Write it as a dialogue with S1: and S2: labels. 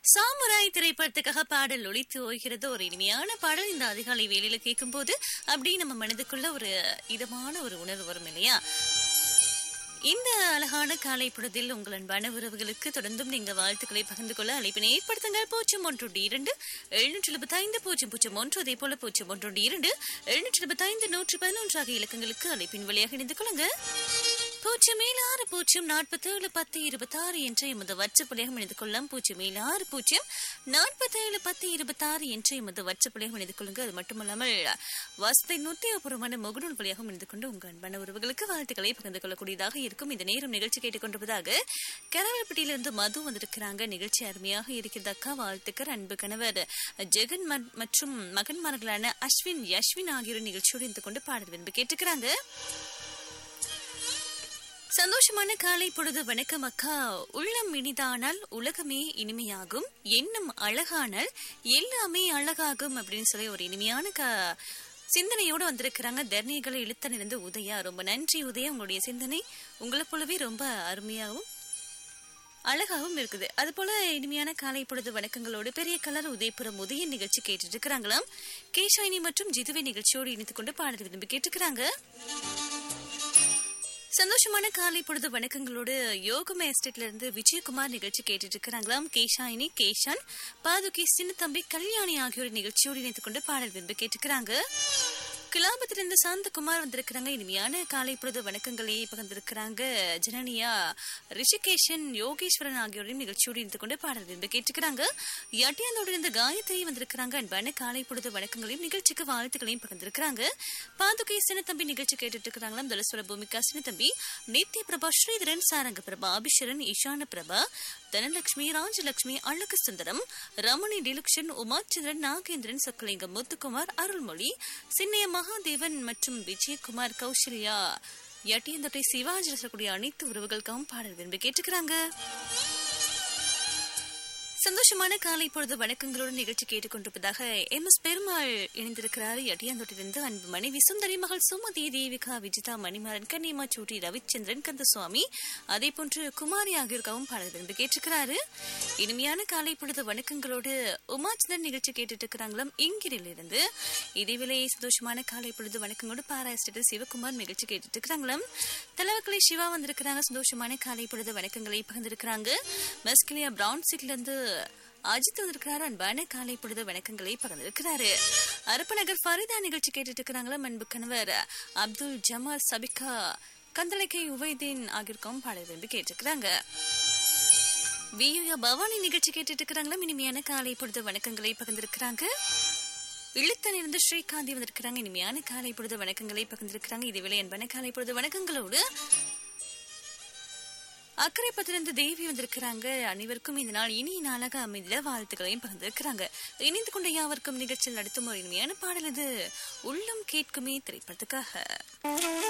S1: samurai திரைப்படத்துக்காக பாடல் ஒலித்து ஓய்கிறது ஒரு இனிமையான பாடல் இந்த அதிகாலை வேலையில கேட்கும் போது அப்படியே நம்ம மனதுக்குள்ள ஒரு இதமான ஒரு உணர்வு வரும் இல்லையா இந்த அழகான காலை பொழுதில் உங்கள் அன்பான உறவுகளுக்கு தொடர்ந்தும் நீங்க வாழ்த்துக்களை பகிர்ந்து கொள்ள அழைப்பினை ஏற்படுத்துங்கள் பூஜ்ஜியம் ஒன்று இரண்டு எழுநூற்றி எழுபத்தி ஐந்து பூஜ்ஜியம் பூஜ்ஜியம் ஒன்று அதே போல பூஜ்ஜியம் ஒன்று இரண்டு எழுநூற்றி எழுபத்தி ஐந்து நூற்றி பதினொன்று ஆகிய இலக்கங்களுக்கு அழைப்பின் வழியாக இணைந்து கொள்ளுங்க பூஜ்ஜியம் ஏழு ஆறு பூஜ்ஜியம் நாற்பத்தி ஏழு பத்து இருபத்தி ஆறு என்ற எமது வச்சப்பலியாக இணைந்து கொள்ளலாம் பூஜ்ஜியம் ஏழு ஆறு பூஜ்ஜியம் நாற்பத்தி ஏழு பத்து இருபத்தி ஆறு என்ற எமது வச்சப்பலியாக இணைந்து கொள்ளுங்க அது மட்டுமல்லாமல் வசதி நூத்தியபூர்வமான முகநூல் வழியாக இணைந்து கொண்டு உங்கள் அன்பான உறவுகளுக்கு வாழ்த்துக்களை பகிர்ந்து கொள்ளக்கூடியதாக இருக்கும் இந்த நேரம் நிகழ்ச்சி கேட்டுக்கொண்டிருப்பதாக கரவல்பட்டியிலிருந்து மது வந்திருக்கிறாங்க நிகழ்ச்சி அருமையாக இருக்கிறது அக்கா வாழ்த்துக்கள் அன்பு கணவர் ஜெகன் ம- மற்றும் மகன்மார்களான அஸ்வின் யஸ்வின் ஆகியோர் நிகழ்ச்சியோடு இருந்து கொண்டு பாடல் விரும்பி கேட்டுக்கிறாங்க சந்தோஷமான காலை பொழுது வணக்கம் அக்கா உள்ளம் இனிதானால் உலகமே இனிமையாகும் எண்ணம் அழகானால் எல்லாமே அழகாகும் அப்படின்னு சொல்லி ஒரு இனிமையான க சிந்தனையோடு வந்திருக்கிறாங்க தர்ணிகளை இழுத்தனிருந்து உதயா ரொம்ப நன்றி உதயா உங்களுடைய சிந்தனை உங்களை போலவே ரொம்ப அருமையாகவும் அழகாகவும் இருக்குது அது போல இனிமையான காலை பொழுது வணக்கங்களோடு பெரிய கலர் உதயபுரம் உதய நிகழ்ச்சி கேட்டுட்டு இருக்கிறாங்களாம் கேஷாயினி மற்றும் ஜிதுவை நிகழ்ச்சியோடு இணைத்து கொண்டு பாடல் விரும்பி கேட்டுக்கிறாங்க சந்தோஷமான காலை பொழுது வணக்கங்களோடு யோகமா எஸ்டேட்ல இருந்து விஜயகுமார் நிகழ்ச்சி கேட்டுட்டு இருக்கிறாங்களாம் கேஷாயினி கேஷான் பாதுகி சின்னத்தம்பி கல்யாணி ஆகியோர் நிகழ்ச்சியோடு இணைத்துக் கொண்டு பாடல் விரும்பி கேட்டுக்கிறாங்க கிலாபத்திலிருந்து சாந்தகுமார் வந்திருக்கிறாங்க இனிமையான காலை பொழுது வணக்கங்களை பகிர்ந்திருக்கிறாங்க ஜனனியா ரிஷிகேஷன் யோகேஸ்வரன் ஆகியோரின் நிகழ்ச்சியோடு இருந்து கொண்டு பாடல் விரும்பி கேட்டுக்கிறாங்க யாட்டியாந்தோடு இருந்து காயத்ரி வந்திருக்கிறாங்க அன்பான காலை பொழுது வணக்கங்களையும் நிகழ்ச்சிக்கு வாழ்த்துக்களையும் பகிர்ந்திருக்கிறாங்க பாதுகை சின்னத்தம்பி நிகழ்ச்சி கேட்டுட்டு இருக்கிறாங்களாம் தலஸ்வர பூமிகா சின்னத்தம்பி நித்ய பிரபா ஸ்ரீதரன் சாரங்க பிரபா அபிஷரன் ஈஷான பிரபா தனலட்சுமி ராஜலட்சுமி அழகு சுந்தரம் ரமணி டிலுக்ஷன் உமாச்சந்திரன் நாகேந்திரன் சொக்கலிங்கம் முத்துக்குமார் அருள்மொழி சின்னைய மகாதேவன் மற்றும் விஜயகுமார் கௌசல்யா எட்டியந்தொட்டை சிவாஜி சொல்லக்கூடிய அனைத்து உறவுகளுக்காகவும் பாடல் விரும்பி கேட்டுக்கிறாங்க சந்தோஷமான காலை பொழுது வணக்கங்களோடு நிகழ்ச்சி கேட்டுக்கொண்டிருப்பதாக எம் எஸ் பெருமாள் இணைந்திருக்கிறார் எட்டியாந்தோட்டிலிருந்து அன்பு மனைவி சுந்தரி மகள் சுமதி தேவிகா விஜிதா மணிமாறன் கன்னிமா சூட்டி ரவிச்சந்திரன் கந்தசுவாமி அதே போன்று குமாரி ஆகியோருக்காகவும் பாடல் விரும்பி கேட்டிருக்கிறாரு இனிமையான காலை பொழுது வணக்கங்களோடு உமாச்சந்திரன் நிகழ்ச்சி கேட்டுட்டு இருக்கிறாங்களாம் இங்கிரிலிருந்து இதேவேளை சந்தோஷமான காலை பொழுது வணக்கங்களோடு பாராஸ்டர் சிவகுமார் நிகழ்ச்சி கேட்டுட்டு இருக்கிறாங்களாம் தலைவக்கலை சிவா வந்திருக்கிறாங்க சந்தோஷமான காலை பொழுது வணக்கங்களை பகிர்ந்திருக்கிறாங்க மஸ்கிலியா பிரவுன் சீட்ல இருந்து அஜித் வந்திருக்கிறாரு அன்பான காலை பொழுது வணக்கங்களை பகிர்ந்திருக்கிறாரு அரப்பநகர் ஃபரிதா நிகழ்ச்சி கேட்டுட்டு இருக்கிறாங்களா அன்பு கணவர் அப்துல் ஜமால் சபிகா கந்தலைக்கை உவைதீன் ஆகியோருக்கும் பாடல் விரும்பி கேட்டிருக்கிறாங்க வியூயா பவானி நிகழ்ச்சி கேட்டுட்டு இருக்கிறாங்களா இனிமையான காலை பொழுது வணக்கங்களை பகிர்ந்திருக்கிறாங்க இழுத்தனிருந்து ஸ்ரீகாந்தி வந்திருக்கிறாங்க இனிமையான காலை பொழுது வணக்கங்களை பகிர்ந்திருக்கிறாங்க இதுவேளை அன்பான காலை பொழுது வணக்கங்களோடு அக்கரைப்பத்திலிருந்து தேவி வந்திருக்கிறாங்க அனைவருக்கும் இந்த நாள் இனி நாளாக அமைதில வாழ்த்துக்களையும் பகிர்ந்திருக்கிறாங்க இணைந்து கொண்ட யாவருக்கும் நிகழ்ச்சியில் நடத்தும் ஒரு இனிமையான பாடல் இது உள்ளம் கேட்குமே திரைப்படத்துக்காக